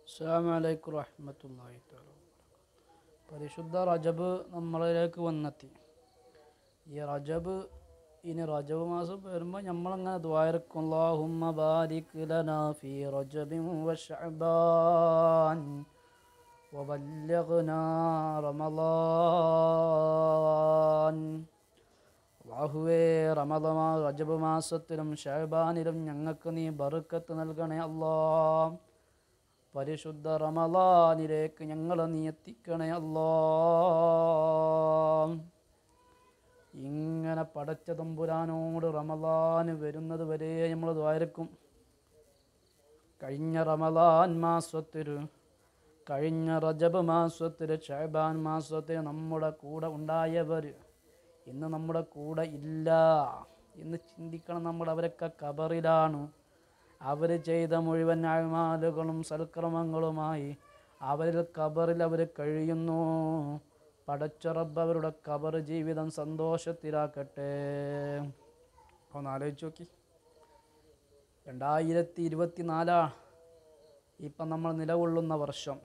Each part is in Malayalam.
അസ്സാം വലൈക്കും വറഹമത്തല്ലാഹി തആല പരിശുദ്ധ റജബ് നമ്മളിലേക്ക് വന്നെത്തി ഈ റജബ് ഇനി റജബ് മാസം വരുമ്പോൾ നമ്മളങ്ങനെ ദ്വാരക്കും അല്ലാഹുമ്മ ബാരിക് ലനാ ഫീ റജബിൻ വശഅബാൻ وبلغنا റമളാൻ അള്ളാഹുവേ റമദമാ റജബ് മാസത്തിലും ഷഹബാനിലും ഞങ്ങൾക്ക് നീ ബറുക്കത്ത് നൽകണേ അല്ലാ പരിശുദ്ധ റമദാനിലേക്ക് ഞങ്ങളെ നീ എത്തിക്കണേ അല്ലാ ഇങ്ങനെ പടച്ച തമ്പുരാനോട് റമദാന് വരുന്നത് വരെ നമ്മൾ ദ്വാരക്കും കഴിഞ്ഞ റമദാൻ മാസത്തിൽ കഴിഞ്ഞ റജബ് മാസത്തിൽ ഷഹബാൻ മാസത്തിൽ നമ്മുടെ കൂടെ ഉണ്ടായവർ ഇന്ന് നമ്മുടെ കൂടെ ഇല്ല എന്ന് ചിന്തിക്കണം നമ്മൾ അവരൊക്കെ കബറിലാണ് അവർ ചെയ്ത മുഴുവൻ അഴിമാലുകളും സൽക്രമങ്ങളുമായി അവരിൽ കബറിൽ അവർ കഴിയുന്നു പടച്ചുറബ് അവരുടെ കബർ ജീവിതം സന്തോഷത്തിലാക്കട്ടെ ഒന്ന് ആലോചിച്ച് നോക്കി രണ്ടായിരത്തി ഇരുപത്തി നാലാ ഇപ്പം നമ്മൾ നിലകൊള്ളുന്ന വർഷം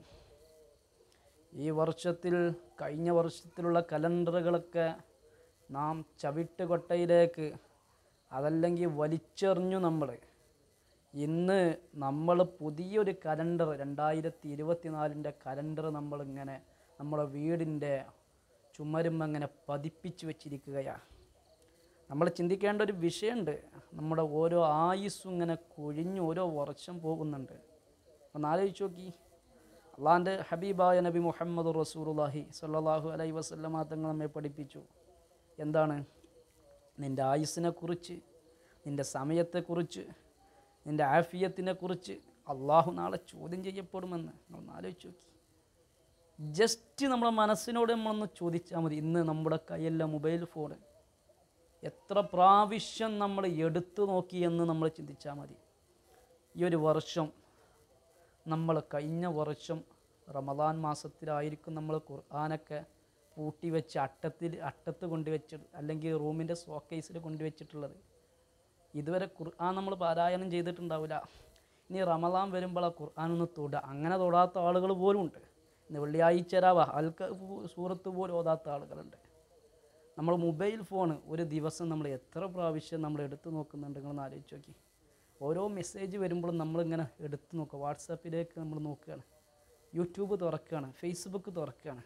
ഈ വർഷത്തിൽ കഴിഞ്ഞ വർഷത്തിലുള്ള കലണ്ടറുകളൊക്കെ നാം ചവിട്ടുകൊട്ടയിലേക്ക് അതല്ലെങ്കിൽ വലിച്ചെറിഞ്ഞു നമ്മൾ ഇന്ന് നമ്മൾ പുതിയൊരു കലണ്ടർ രണ്ടായിരത്തി ഇരുപത്തിനാലിൻ്റെ കലണ്ടർ നമ്മളിങ്ങനെ നമ്മുടെ വീടിൻ്റെ ചുമരുമ്മങ്ങനെ പതിപ്പിച്ച് വെച്ചിരിക്കുകയാണ് നമ്മൾ ചിന്തിക്കേണ്ട ഒരു വിഷയമുണ്ട് നമ്മുടെ ഓരോ ആയുസ്സും ഇങ്ങനെ കൊഴിഞ്ഞ് ഓരോ വർഷം പോകുന്നുണ്ട് ഒന്ന് ആലോചിച്ച് നോക്കി അള്ളാൻ്റെ ഹബീബായ നബി മുഹമ്മദ് റസൂറുല്ലാഹി സല്ലാഹു അലൈ വസല്ലമ തങ്ങൾ നമ്മെ പഠിപ്പിച്ചു എന്താണ് നിൻ്റെ ആയുസ്സിനെ കുറിച്ച് നിൻ്റെ സമയത്തെക്കുറിച്ച് നിൻ്റെ ആഫിയത്തിനെ കുറിച്ച് അള്ളാഹു നാളെ ചോദ്യം ചെയ്യപ്പെടുമെന്ന് നമ്മളൊന്ന് ആലോചിച്ച് നോക്കി ജസ്റ്റ് നമ്മുടെ മനസ്സിനോട് നമ്മളൊന്ന് ചോദിച്ചാൽ മതി ഇന്ന് നമ്മുടെ കയ്യിലെ മൊബൈൽ ഫോൺ എത്ര പ്രാവശ്യം നമ്മൾ എടുത്തു നോക്കി എന്ന് നമ്മൾ ചിന്തിച്ചാൽ മതി ഈ ഒരു വർഷം നമ്മൾ കഴിഞ്ഞ വർഷം റമദാൻ മാസത്തിലായിരിക്കും നമ്മൾ ഖുർആാനൊക്കെ പൂട്ടി വെച്ച് അട്ടത്തിൽ അട്ടത്ത് കൊണ്ടുവച്ച് അല്ലെങ്കിൽ റൂമിൻ്റെ സോക്കേസിൽ കൊണ്ടുവച്ചിട്ടുള്ളത് ഇതുവരെ ഖുർആൻ നമ്മൾ പാരായണം ചെയ്തിട്ടുണ്ടാവില്ല ഇനി റമദാൻ വരുമ്പോൾ ആ ഖുർആൻ ഒന്ന് തൊടുക അങ്ങനെ തൊടാത്ത ആളുകൾ പോലും ഉണ്ട് ഇന്ന് വെള്ളിയാഴ്ച രാവ അൽക്ക സൂറത്ത് പോലും ഓതാത്ത ആളുകളുണ്ട് നമ്മൾ മൊബൈൽ ഫോൺ ഒരു ദിവസം നമ്മൾ എത്ര പ്രാവശ്യം നമ്മൾ എടുത്തു നോക്കുന്നുണ്ട് നിങ്ങളൊന്ന് ആലോചിച്ച് നോക്കി ഓരോ മെസ്സേജ് വരുമ്പോഴും നമ്മളിങ്ങനെ എടുത്തു നോക്കുക വാട്സാപ്പിലേക്ക് നമ്മൾ നോക്കുകയാണ് യൂട്യൂബ് തുറക്കുകയാണ് ഫേസ്ബുക്ക് തുറക്കുകയാണ്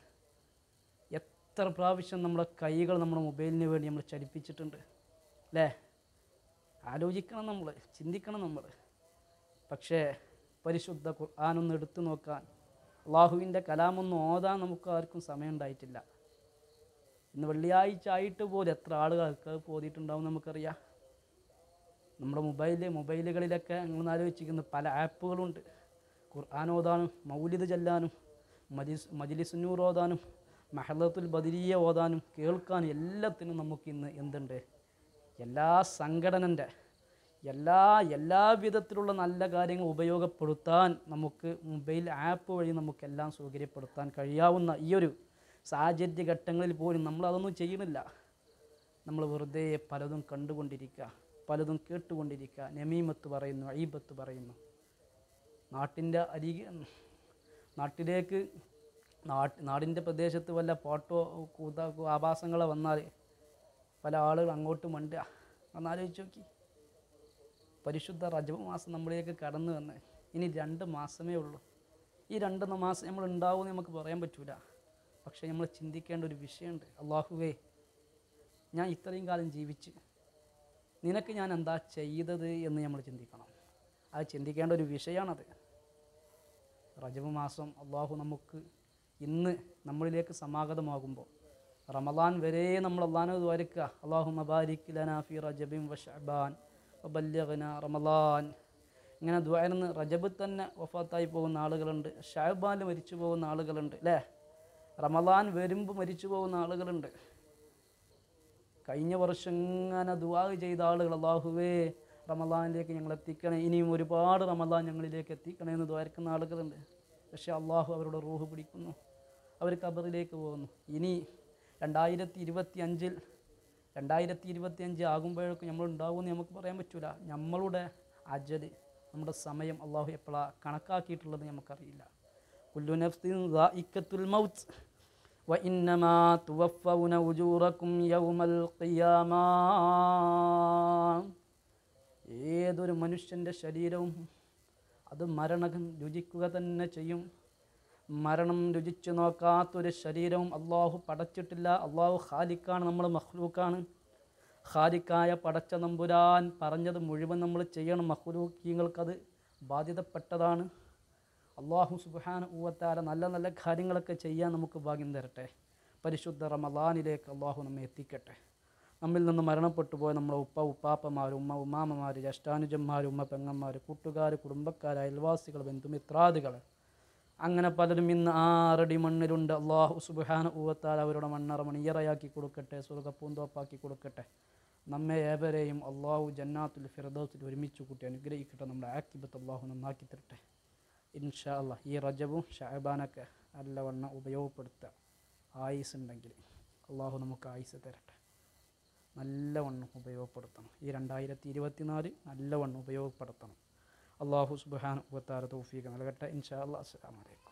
എത്ര പ്രാവശ്യം നമ്മുടെ കൈകൾ നമ്മുടെ മൊബൈലിന് വേണ്ടി നമ്മൾ ചലിപ്പിച്ചിട്ടുണ്ട് അല്ലേ ആലോചിക്കണം നമ്മൾ ചിന്തിക്കണം നമ്മൾ പക്ഷേ പരിശുദ്ധ ഖുർആാനൊന്ന് എടുത്തു നോക്കാൻ അള്ളാഹുവിൻ്റെ കലാമൊന്നും ഓതാൻ നമുക്ക് ആർക്കും സമയം ഉണ്ടായിട്ടില്ല ഇന്ന് വെള്ളിയാഴ്ച ആയിട്ട് പോലും എത്ര ആളുകൾക്ക് ഓതിയിട്ടുണ്ടാവും നമുക്കറിയാം നമ്മുടെ മൊബൈല് മൊബൈലുകളിലൊക്കെ നിങ്ങൾ ആലോചിച്ചിരിക്കുന്ന പല ആപ്പുകളുണ്ട് ഖുർആൻ ഓതാനും മൗലിദ് ചെല്ലാനും മജിസ് മജിലിസുന്നൂർ ഓതാനും മഹലത്തുൽ ബദിരിയ ഓതാനും കേൾക്കാനും എല്ലാത്തിനും നമുക്കിന്ന് എന്തുണ്ട് എല്ലാ സംഘടനൻ്റെ എല്ലാ എല്ലാ വിധത്തിലുള്ള നല്ല കാര്യങ്ങൾ ഉപയോഗപ്പെടുത്താൻ നമുക്ക് മൊബൈൽ ആപ്പ് വഴി നമുക്കെല്ലാം സൗകര്യപ്പെടുത്താൻ കഴിയാവുന്ന ഈ ഒരു സാഹചര്യ ഘട്ടങ്ങളിൽ പോലും നമ്മൾ അതൊന്നും ചെയ്യുന്നില്ല നമ്മൾ വെറുതെ പലതും കണ്ടുകൊണ്ടിരിക്കുക പലതും കേട്ടുകൊണ്ടിരിക്കുക നമീമത്ത് പറയുന്നു അയ്യബത്ത് പറയുന്നു നാട്ടിൻ്റെ അരികെ നാട്ടിലേക്ക് നാട്ട് നാടിൻ്റെ പ്രദേശത്ത് വല്ല പാട്ടോ കൂത ആഭാസങ്ങളോ വന്നാൽ പല ആളുകൾ അങ്ങോട്ട് മണ്ടുക ഒന്നാലോചിച്ച് നോക്കി പരിശുദ്ധ റജബ് മാസം നമ്മളിലേക്ക് കടന്നു വന്ന് ഇനി രണ്ട് മാസമേ ഉള്ളൂ ഈ രണ്ട് മാസം നമ്മൾ ഉണ്ടാവുമെന്ന് നമുക്ക് പറയാൻ പറ്റൂല പക്ഷേ നമ്മൾ ചിന്തിക്കേണ്ട ഒരു വിഷയമുണ്ട് അള്ളാഹുവേ ഞാൻ ഇത്രയും കാലം ജീവിച്ച് നിനക്ക് ഞാൻ എന്താ ചെയ്തത് എന്ന് നമ്മൾ ചിന്തിക്കണം അത് ചിന്തിക്കേണ്ട ഒരു വിഷയമാണത് റജബ് മാസം അള്ളാഹു നമുക്ക് ഇന്ന് നമ്മളിലേക്ക് സമാഗതമാകുമ്പോൾ റമദാൻ വരെ നമ്മൾ അള്ളഹാനത് വരയ്ക്കുക അള്ളാഹു മബാരിക് ലനാഫി റജബിൻ വഷബാൻ വബല്യഗന റമദാൻ ഇങ്ങനെ ദ്വാരന്ന് റജബ് തന്നെ വഫാത്തായി പോകുന്ന ആളുകളുണ്ട് ഷാബാനിൽ മരിച്ചു പോകുന്ന ആളുകളുണ്ട് അല്ലേ റമദാൻ വരുമ്പോൾ മരിച്ചു പോകുന്ന ആളുകളുണ്ട് കഴിഞ്ഞ വർഷം ഇങ്ങനെ ദുവാ ചെയ്ത ആളുകൾ അള്ളാഹുവേ റമദാനിലേക്ക് ഞങ്ങൾ എത്തിക്കണേ ഇനിയും ഒരുപാട് റമദാൻ ഞങ്ങളിലേക്ക് എത്തിക്കണേ എന്ന് ദ്വാരക്കുന്ന ആളുകളുണ്ട് പക്ഷേ അള്ളാഹു അവരുടെ റൂഹ് പിടിക്കുന്നു അവർ കബറിലേക്ക് പോകുന്നു ഇനി രണ്ടായിരത്തി ഇരുപത്തി അഞ്ചിൽ രണ്ടായിരത്തി ഇരുപത്തി അഞ്ച് ആകുമ്പോഴേക്കും നമ്മൾ ഉണ്ടാവുമെന്ന് നമുക്ക് പറയാൻ പറ്റൂല നമ്മളുടെ അജല് നമ്മുടെ സമയം അള്ളാഹു എപ്പോഴാണ് കണക്കാക്കിയിട്ടുള്ളത് നമുക്കറിയില്ല കുല്ലു നഫ്സിൻ ദാഇക്കത്തുൽ മൗത്ത് وإنما توفون أجوركم يوم القيامة ഏതൊരു മനുഷ്യൻ്റെ ശരീരവും അത് മരണം രുചിക്കുക തന്നെ ചെയ്യും മരണം രുചിച്ചു നോക്കാത്തൊരു ശരീരവും അള്ളാഹു പടച്ചിട്ടില്ല അള്ളാഹു ഖാലിക്കാണ് നമ്മൾ മഹ്ലൂക്കാണ് ഖാലിക്കായ പടച്ച നമ്പുരാൻ പറഞ്ഞത് മുഴുവൻ നമ്മൾ ചെയ്യണം മഹ്ലൂക്കീങ്ങൾക്കത് ബാധ്യതപ്പെട്ടതാണ് അള്ളാഹു സുബാന ഊവത്താല നല്ല നല്ല കാര്യങ്ങളൊക്കെ ചെയ്യാൻ നമുക്ക് ഭാഗ്യം തരട്ടെ പരിശുദ്ധ റമലാനിലേക്ക് അള്ളാഹു നമ്മെ എത്തിക്കട്ടെ നമ്മിൽ നിന്ന് മരണപ്പെട്ടു പോയ നമ്മുടെ ഉപ്പ ഉപ്പാപ്പമാർ ഉമ്മ ഉമ്മാമ്മമാർ ജ്യേഷ്ഠാനുജന്മാർ ഉമ്മ പെങ്ങന്മാർ കൂട്ടുകാർ കുടുംബക്കാർ അയൽവാസികൾ ബന്ധുമിത്രാദികൾ അങ്ങനെ പലരും ഇന്ന് ആറടി മണ്ണിലുണ്ട് അള്ളാഹു സുബാന ഊവത്താൽ അവരുടെ മണ്ണറ മണിയറയാക്കി കൊടുക്കട്ടെ സ്വർഗപ്പൂന്തോപ്പാക്കി കൊടുക്കട്ടെ നമ്മെ ഏവരെയും അള്ളാഹു ജന്നാത്തുൽ ഫിറദോസിൽ ഒരുമിച്ച് കൂട്ടി അനുഗ്രഹിക്കട്ടെ നമ്മുടെ ആക്കിബത്ത് അള്ളാഹു നന്നാക്കി തരട്ടെ ഇൻഷാ അല്ലാ ഈ റജബും ഷാബാനൊക്കെ നല്ലവണ്ണം ഉപയോഗപ്പെടുത്തുക ആയുസ് ഉണ്ടെങ്കിൽ അള്ളാഹു നമുക്ക് ആയുസ് തരട്ടെ നല്ലവണ്ണം ഉപയോഗപ്പെടുത്തണം ഈ രണ്ടായിരത്തി ഇരുപത്തിനാല് നല്ലവണ്ണം ഉപയോഗപ്പെടുത്തണം അള്ളാഹു സുബാൻ ഉപത്താര തൗഫീഖ് നൽകട്ടെ ഇൻഷാ അല്ലാ അസ്സലാമു അലൈക്കും